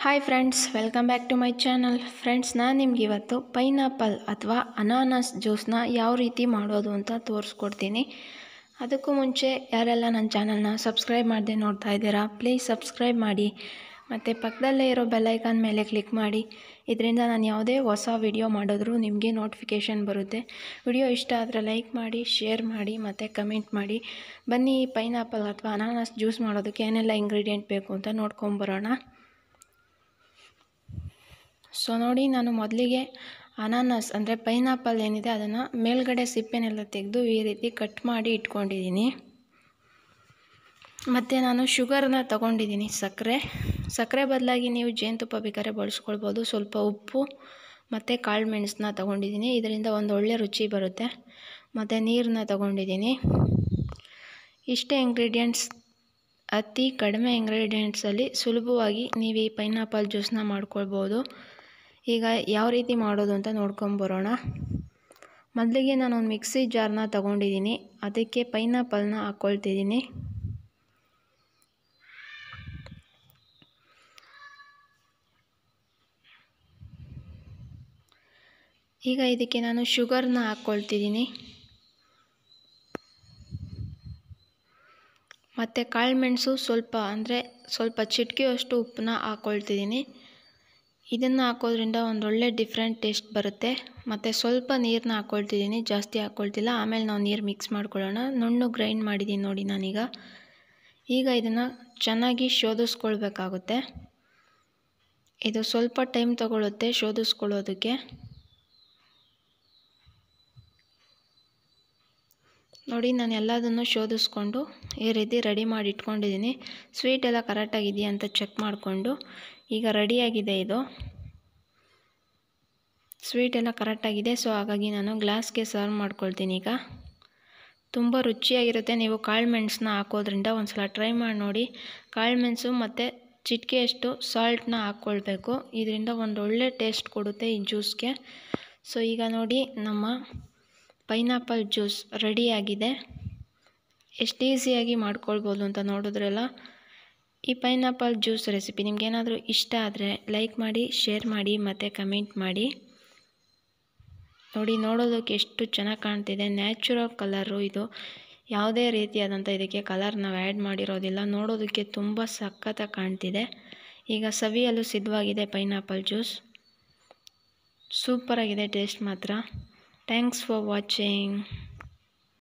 hi friends welcome back to my channel friends ನಾನು ನಿಮ್ಗೆ ಇವತ್ತು ಪೈನಾಪಲ್ ಅಥವಾ ಅನಾನಸ್ ಜ್ಯೂಸ್ನ ಯಾವ ರೀತಿ ಮಾಡೋದು ಅಂತ ತೋರಿಸ್ಕೊಡ್ತೀನಿ ಅದಕ್ಕೂ ಮುಂಚೆ ಯಾರೆಲ್ಲ ನನ್ನ ಚಾನಲ್ನ ಸಬ್ಸ್ಕ್ರೈಬ್ ಮಾಡದೆ ನೋಡ್ತಾ ಇದ್ದೀರಾ ಪ್ಲೀಸ್ ಸಬ್ಸ್ಕ್ರೈಬ್ ಮಾಡಿ ಮತ್ತು ಪಕ್ಕದಲ್ಲೇ ಇರೋ ಬೆಲ್ಲೈಕಾನ್ ಮೇಲೆ ಕ್ಲಿಕ್ ಮಾಡಿ ಇದರಿಂದ ನಾನು ಯಾವುದೇ ಹೊಸ ವಿಡಿಯೋ ಮಾಡಿದ್ರೂ ನಿಮಗೆ ನೋಟಿಫಿಕೇಷನ್ ಬರುತ್ತೆ ವಿಡಿಯೋ ಇಷ್ಟ ಆದರೆ ಲೈಕ್ ಮಾಡಿ ಶೇರ್ ಮಾಡಿ ಮತ್ತು ಕಮೆಂಟ್ ಮಾಡಿ ಬನ್ನಿ ಪೈನಾಪಲ್ ಅಥವಾ ಅನಾನಸ್ ಜ್ಯೂಸ್ ಮಾಡೋದಕ್ಕೆ ಏನೆಲ್ಲ ಇಂಗ್ರೀಡಿಯೆಂಟ್ ಬೇಕು ಅಂತ ನೋಡ್ಕೊಂಬರೋಣ ಸೊ ನೋಡಿ ನಾನು ಮೊದಲಿಗೆ ಅನಾನಸ್ ಅಂದರೆ ಪೈನಾಪಲ್ ಏನಿದೆ ಅದನ್ನು ಮೇಲ್ಗಡೆ ಸಿಪ್ಪೆನೆಲ್ಲ ತೆಗೆದು ಈ ರೀತಿ ಕಟ್ ಮಾಡಿ ಇಟ್ಕೊಂಡಿದ್ದೀನಿ ಮತ್ತು ನಾನು ಶುಗರ್ನ ತಗೊಂಡಿದ್ದೀನಿ ಸಕ್ಕರೆ ಸಕ್ಕರೆ ಬದಲಾಗಿ ನೀವು ಜೇನುತುಪ್ಪ ಬೇಕಾದ್ರೆ ಬಳಸ್ಕೊಳ್ಬೋದು ಸ್ವಲ್ಪ ಉಪ್ಪು ಮತ್ತು ಕಾಳು ಮೆಣಸನ್ನ ತಗೊಂಡಿದ್ದೀನಿ ಇದರಿಂದ ಒಂದು ಒಳ್ಳೆ ರುಚಿ ಬರುತ್ತೆ ಮತ್ತು ನೀರನ್ನ ತಗೊಂಡಿದ್ದೀನಿ ಇಷ್ಟೇ ಇಂಗ್ರೀಡಿಯೆಂಟ್ಸ್ ಅತಿ ಕಡಿಮೆ ಇಂಗ್ರೀಡಿಯೆಂಟ್ಸಲ್ಲಿ ಸುಲಭವಾಗಿ ನೀವು ಈ ಪೈನಾಪಲ್ ಜ್ಯೂಸನ್ನ ಮಾಡ್ಕೊಳ್ಬೋದು ಈಗ ಯಾವ ರೀತಿ ಮಾಡೋದು ಅಂತ ನೋಡ್ಕೊಂಬರೋಣ ಮೊದಲಿಗೆ ನಾನು ಒಂದು ಮಿಕ್ಸಿ ಜಾರ್ನ ತಗೊಂಡಿದ್ದೀನಿ ಅದಕ್ಕೆ ಪೈನಾಪಲ್ನ ಹಾಕ್ಕೊಳ್ತಿದ್ದೀನಿ ಈಗ ಇದಕ್ಕೆ ನಾನು ಶುಗರ್ನ ಹಾಕ್ಕೊಳ್ತಿದ್ದೀನಿ ಮತ್ತು ಕಾಳುಮೆಣಸು ಸ್ವಲ್ಪ ಅಂದರೆ ಸ್ವಲ್ಪ ಚಿಟಿಕೆಯಷ್ಟು ಉಪ್ಪನ್ನ ಹಾಕ್ಕೊಳ್ತಿದ್ದೀನಿ ಇದನ್ನು ಹಾಕೋದ್ರಿಂದ ಒಂದೊಳ್ಳೆ ಡಿಫ್ರೆಂಟ್ ಟೇಸ್ಟ್ ಬರುತ್ತೆ ಮತ್ತು ಸ್ವಲ್ಪ ನೀರನ್ನ ಹಾಕ್ಕೊಳ್ತಿದ್ದೀನಿ ಜಾಸ್ತಿ ಹಾಕ್ಕೊಳ್ತಿಲ್ಲ ಆಮೇಲೆ ನಾವು ನೀರು ಮಿಕ್ಸ್ ಮಾಡ್ಕೊಳ್ಳೋಣ ನುಣ್ಣು ಗ್ರೈಂಡ್ ಮಾಡಿದ್ದೀನಿ ನೋಡಿ ನಾನೀಗ ಈಗ ಇದನ್ನು ಚೆನ್ನಾಗಿ ಶೋಧಿಸ್ಕೊಳ್ಬೇಕಾಗುತ್ತೆ ಇದು ಸ್ವಲ್ಪ ಟೈಮ್ ತಗೊಳ್ಳುತ್ತೆ ಶೋಧಿಸ್ಕೊಳ್ಳೋದಕ್ಕೆ ನೋಡಿ ನಾನು ಎಲ್ಲದನ್ನು ಶೋಧಿಸ್ಕೊಂಡು ಈ ರೀತಿ ರೆಡಿ ಮಾಡಿ ಇಟ್ಕೊಂಡಿದ್ದೀನಿ ಸ್ವೀಟ್ ಎಲ್ಲ ಕರೆಕ್ಟಾಗಿದೆಯಾ ಅಂತ ಚೆಕ್ ಮಾಡಿಕೊಂಡು ಈಗ ರೆಡಿಯಾಗಿದೆ ಇದು ಸ್ವೀಟ್ ಎಲ್ಲ ಕರೆಕ್ಟಾಗಿದೆ ಸೊ ಹಾಗಾಗಿ ನಾನು ಗ್ಲಾಸ್ಗೆ ಸರ್ವ್ ಮಾಡ್ಕೊಳ್ತೀನಿ ಈಗ ತುಂಬ ರುಚಿಯಾಗಿರುತ್ತೆ ನೀವು ಕಾಳು ಮೆಣಸನ್ನ ಹಾಕೋದ್ರಿಂದ ಒಂದು ಸಲ ಟ್ರೈ ಮಾಡಿ ನೋಡಿ ಕಾಳು ಮೆಣಸು ಮತ್ತು ಚಿಟಿಕೆಯಷ್ಟು ಸಾಲ್ಟನ್ನ ಹಾಕ್ಕೊಳ್ಬೇಕು ಇದರಿಂದ ಒಂದು ಒಳ್ಳೆ ಟೇಸ್ಟ್ ಕೊಡುತ್ತೆ ಈ ಜ್ಯೂಸ್ಗೆ ಸೊ ಈಗ ನೋಡಿ ನಮ್ಮ ಪೈನಾಪಲ್ ಜ್ಯೂಸ್ ರೆಡಿಯಾಗಿದೆ ಎಷ್ಟು ಈಸಿಯಾಗಿ ಮಾಡ್ಕೊಳ್ಬೋದು ಅಂತ ನೋಡಿದ್ರಲ್ಲ ಈ ಪೈನಾಪಲ್ ಜ್ಯೂಸ್ ರೆಸಿಪಿ ನಿಮ್ಗೇನಾದರೂ ಇಷ್ಟ ಆದರೆ ಲೈಕ್ ಮಾಡಿ ಶೇರ್ ಮಾಡಿ ಮತ್ತು ಕಮೆಂಟ್ ಮಾಡಿ ನೋಡಿ ನೋಡೋದಕ್ಕೆ ಎಷ್ಟು ಚೆನ್ನಾಗಿ ಕಾಣ್ತಿದೆ ನ್ಯಾಚುರಲ್ ಕಲರು ಇದು ಯಾವುದೇ ರೀತಿಯಾದಂಥ ಇದಕ್ಕೆ ಕಲರ್ ನಾವು ಆ್ಯಡ್ ಮಾಡಿರೋದಿಲ್ಲ ನೋಡೋದಕ್ಕೆ ತುಂಬ ಸಖತ್ತಾಗಿ ಕಾಣ್ತಿದೆ ಈಗ ಸವಿಯಲು ಸಿದ್ಧವಾಗಿದೆ ಪೈನಾಪಲ್ ಜ್ಯೂಸ್ ಸೂಪರಾಗಿದೆ ಟೇಸ್ಟ್ ಮಾತ್ರ ಥ್ಯಾಂಕ್ಸ್ ಫಾರ್ ವಾಚಿಂಗ್